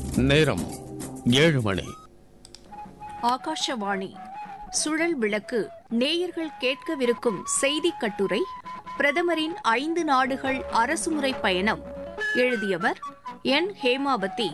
நேரம் ஏழு மணி ஆகாஷவாணி சுழல் விளக்கு நேயர்கள் கேட்கவிருக்கும் செய்திக் கட்டுரை பிரதமரின் ஐந்து நாடுகள் அரசுமுறை பயணம் எழுதியவர் என் ஹேமாவதி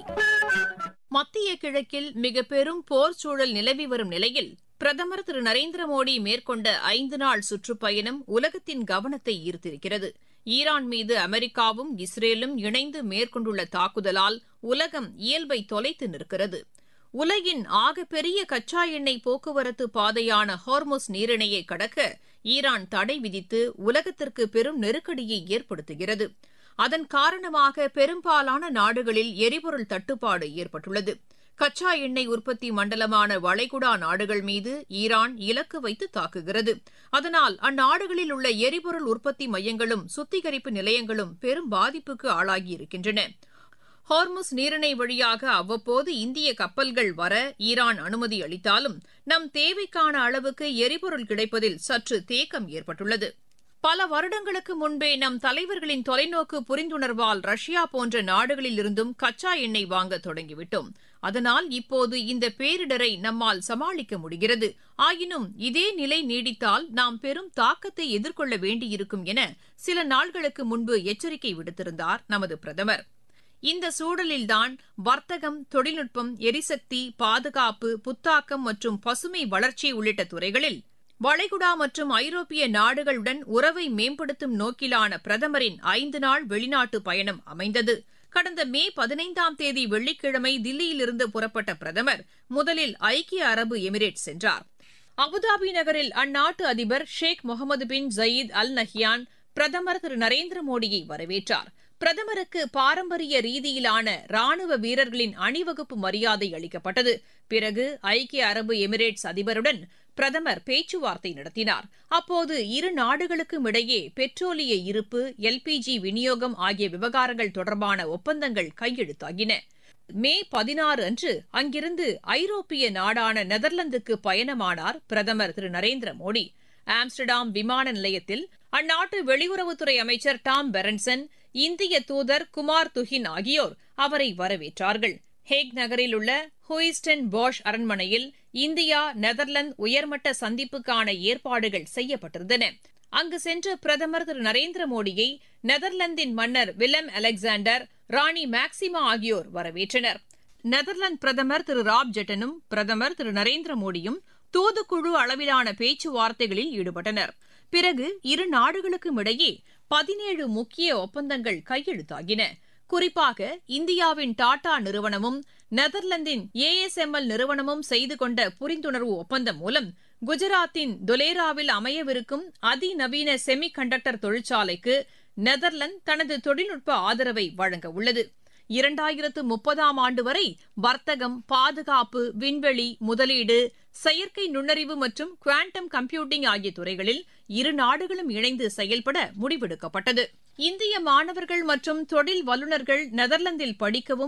மத்திய கிழக்கில் மிக பெரும் போர் சூழல் நிலவி வரும் நிலையில் பிரதமர் திரு நரேந்திர மோடி மேற்கொண்ட ஐந்து நாள் சுற்றுப்பயணம் உலகத்தின் கவனத்தை ஈர்த்திருக்கிறது ஈரான் மீது அமெரிக்காவும் இஸ்ரேலும் இணைந்து மேற்கொண்டுள்ள தாக்குதலால் உலகம் இயல்பை தொலைத்து நிற்கிறது உலகின் ஆகப்பெரிய கச்சா எண்ணெய் போக்குவரத்து பாதையான ஹார்முஸ் நீரிணையை கடக்க ஈரான் தடை விதித்து உலகத்திற்கு பெரும் நெருக்கடியை ஏற்படுத்துகிறது அதன் காரணமாக பெரும்பாலான நாடுகளில் எரிபொருள் தட்டுப்பாடு ஏற்பட்டுள்ளது கச்சா எண்ணெய் உற்பத்தி மண்டலமான வளைகுடா நாடுகள் மீது ஈரான் இலக்கு வைத்து தாக்குகிறது அதனால் அந்நாடுகளில் உள்ள எரிபொருள் உற்பத்தி மையங்களும் சுத்திகரிப்பு நிலையங்களும் பெரும் பாதிப்புக்கு ஆளாகியிருக்கின்றன ஹார்முஸ் நீரிணை வழியாக அவ்வப்போது இந்திய கப்பல்கள் வர ஈரான் அனுமதி அளித்தாலும் நம் தேவைக்கான அளவுக்கு எரிபொருள் கிடைப்பதில் சற்று தேக்கம் ஏற்பட்டுள்ளது பல வருடங்களுக்கு முன்பே நம் தலைவர்களின் தொலைநோக்கு புரிந்துணர்வால் ரஷ்யா போன்ற நாடுகளில் இருந்தும் கச்சா எண்ணெய் வாங்க தொடங்கிவிட்டோம் அதனால் இப்போது இந்த பேரிடரை நம்மால் சமாளிக்க முடிகிறது ஆயினும் இதே நிலை நீடித்தால் நாம் பெரும் தாக்கத்தை எதிர்கொள்ள வேண்டியிருக்கும் என சில நாள்களுக்கு முன்பு எச்சரிக்கை விடுத்திருந்தார் நமது பிரதமர் இந்த சூழலில்தான் வர்த்தகம் தொழில்நுட்பம் எரிசக்தி பாதுகாப்பு புத்தாக்கம் மற்றும் பசுமை வளர்ச்சி உள்ளிட்ட துறைகளில் வளைகுடா மற்றும் ஐரோப்பிய நாடுகளுடன் உறவை மேம்படுத்தும் நோக்கிலான பிரதமரின் ஐந்து நாள் வெளிநாட்டு பயணம் அமைந்தது கடந்த மே பதினைந்தாம் தேதி வெள்ளிக்கிழமை தில்லியிலிருந்து புறப்பட்ட பிரதமர் முதலில் ஐக்கிய அரபு எமிரேட் சென்றார் அபுதாபி நகரில் அந்நாட்டு அதிபர் ஷேக் முகமது பின் ஜயீத் அல் நஹ்யான் பிரதமர் திரு நரேந்திர மோடியை வரவேற்றார் பிரதமருக்கு பாரம்பரிய ரீதியிலான ராணுவ வீரர்களின் அணிவகுப்பு மரியாதை அளிக்கப்பட்டது பிறகு ஐக்கிய அரபு எமிரேட்ஸ் அதிபருடன் பிரதமர் பேச்சுவார்த்தை நடத்தினார் அப்போது இரு நாடுகளுக்கும் இடையே பெட்ரோலிய இருப்பு எல்பிஜி விநியோகம் ஆகிய விவகாரங்கள் தொடர்பான ஒப்பந்தங்கள் கையெழுத்தாகின மே பதினாறு அன்று அங்கிருந்து ஐரோப்பிய நாடான நெதர்லாந்துக்கு பயணமானார் பிரதமர் திரு நரேந்திர மோடி ஆம்ஸ்டர்டாம் விமான நிலையத்தில் அந்நாட்டு வெளியுறவுத்துறை அமைச்சர் டாம் பெரன்சன் இந்திய தூதர் குமார் துஹின் ஆகியோர் அவரை வரவேற்றார்கள் ஹேக் நகரில் உள்ள ஹூயிஸ்டன் பாஷ் அரண்மனையில் இந்தியா நெதர்லாந்து உயர்மட்ட சந்திப்புக்கான ஏற்பாடுகள் செய்யப்பட்டிருந்தன அங்கு சென்ற பிரதமர் திரு நரேந்திர மோடியை நெதர்லாந்தின் மன்னர் வில்லம் அலெக்சாண்டர் ராணி மேக்சிமா ஆகியோர் வரவேற்றனர் நெதர்லாந்து பிரதமர் திரு ராப் ஜெட்டனும் பிரதமர் திரு நரேந்திர மோடியும் தூதுக்குழு அளவிலான பேச்சுவார்த்தைகளில் ஈடுபட்டனர் பிறகு இரு நாடுகளுக்கும் இடையே பதினேழு முக்கிய ஒப்பந்தங்கள் கையெழுத்தாகின குறிப்பாக இந்தியாவின் டாடா நிறுவனமும் நெதர்லாந்தின் ஏஎஸ்எம்எல் நிறுவனமும் செய்து கொண்ட புரிந்துணர்வு ஒப்பந்தம் மூலம் குஜராத்தின் தொலேராவில் அமையவிருக்கும் அதிநவீன செமி கண்டக்டர் தொழிற்சாலைக்கு நெதர்லாந்து தனது தொழில்நுட்ப ஆதரவை வழங்க உள்ளது இரண்டாயிரத்து முப்பதாம் ஆண்டு வரை வர்த்தகம் பாதுகாப்பு விண்வெளி முதலீடு செயற்கை நுண்ணறிவு மற்றும் குவாண்டம் கம்ப்யூட்டிங் ஆகிய துறைகளில் இரு நாடுகளும் இணைந்து செயல்பட முடிவெடுக்கப்பட்டது இந்திய மாணவர்கள் மற்றும் தொழில் வல்லுநர்கள் நெதர்லாந்தில் படிக்கவும்